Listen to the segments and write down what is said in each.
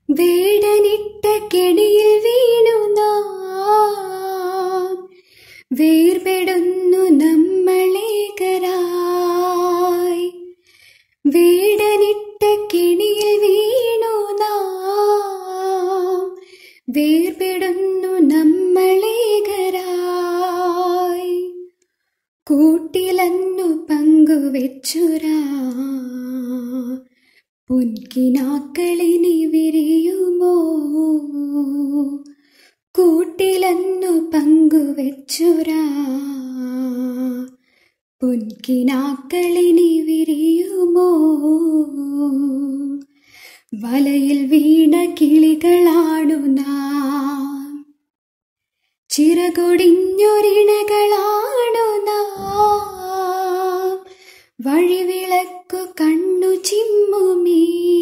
വേടനിട്ട കെണിയിൽ വീണു നാം വേർപെടുന്നു നമ്മളേകരായി വേടനിട്ട കെണിയിൽ വീണു നാം വേർപെടുന്നു നമ്മളേകരായി കൂട്ടിലന്നു പങ്കുവെച്ചുരാ പുൻകിനാക്കളിനി വിരിയുമോ കൂട്ടിലന്നു പങ്കുവെച്ചുരാ പുൻകിനാക്കളിനി വിരിയുമോ വലയിൽ വീണ കിളികളാണു നാം ചിറകൊടിഞ്ഞൊരിണകളാണു നാം വഴിവിളക്കു കണ്ണു ചിമ്മുമീ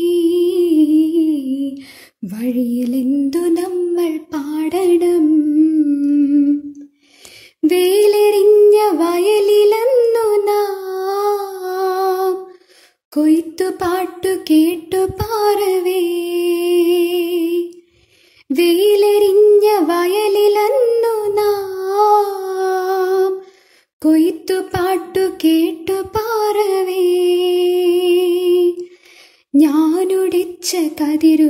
വഴിയിലെന്തു നമ്മൾ പാടണം വേലെറിഞ്ഞ വയലിലന്നു നാം കൊയ്ത്തു പാട്ടു കേട്ടു പാറവേ വെയിലെറിഞ്ഞ വയലിലന്നു നാം കൊയ്ത്തു പാട്ടു കേട്ടു പാറവേ ഞാനൊടിച്ച കതിരു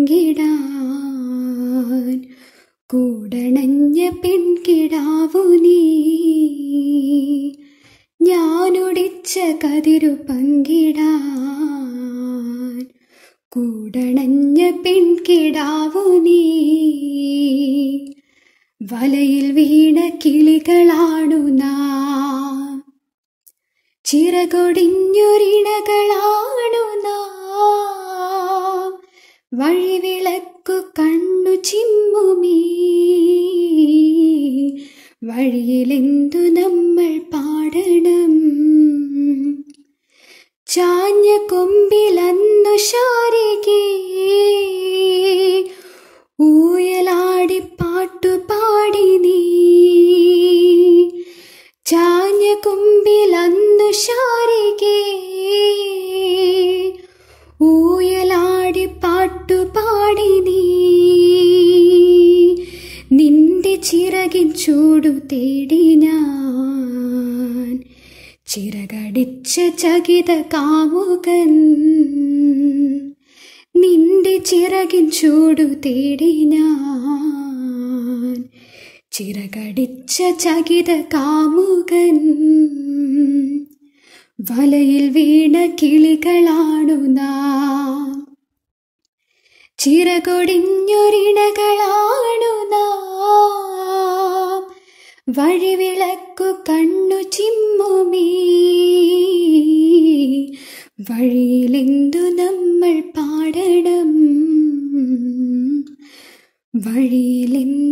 പങ്കിടാൻ കൂടണഞ്ഞ പെൺകിടാവു നീ ഞാനൊടിച്ച കതിരു പങ്കിടാൻ കൂടണഞ്ഞ പെൺകിടാവു നീ വലയിൽ വീണ കിളികളാണു നാം ചിറകൊടിഞ്ഞൊരിണകളാണു നാം വഴിവിളക്കു കണ്ണു ചിമ്മുമീ വഴിയിലെന്തു നമ്മൾ പാടണം ചാഞ്ഞ കൊമ്പിലന്നു ശാരികേ ഊയലാടി പാട്ടുപാടി നീ ചാഞ്ഞ കൊമ്പിലന്നു ശാരികേ ഊയലാടി പാട്ടുപാടി നീ നിന്റെ ചിറകിൻ ചൂടു തേടി ഞാൻ ചിറകടിച്ച ചകിത കാമുകൻ നിന്റെ ചിറകിൻ ചൂടു തേടി ഞാൻ ചിറകടിച്ച ചകിത കാമുകൻ വലയിൽ വീണ കിളികളാണു നാം ചിറകൊടിഞ്ഞൊരിണകളാണു നാം വഴിവിളക്കു കണ്ണു ചിമ്മുമീ വഴിയിലെന്തു നമ്മൾ പാടണം വഴിയിലെന്തു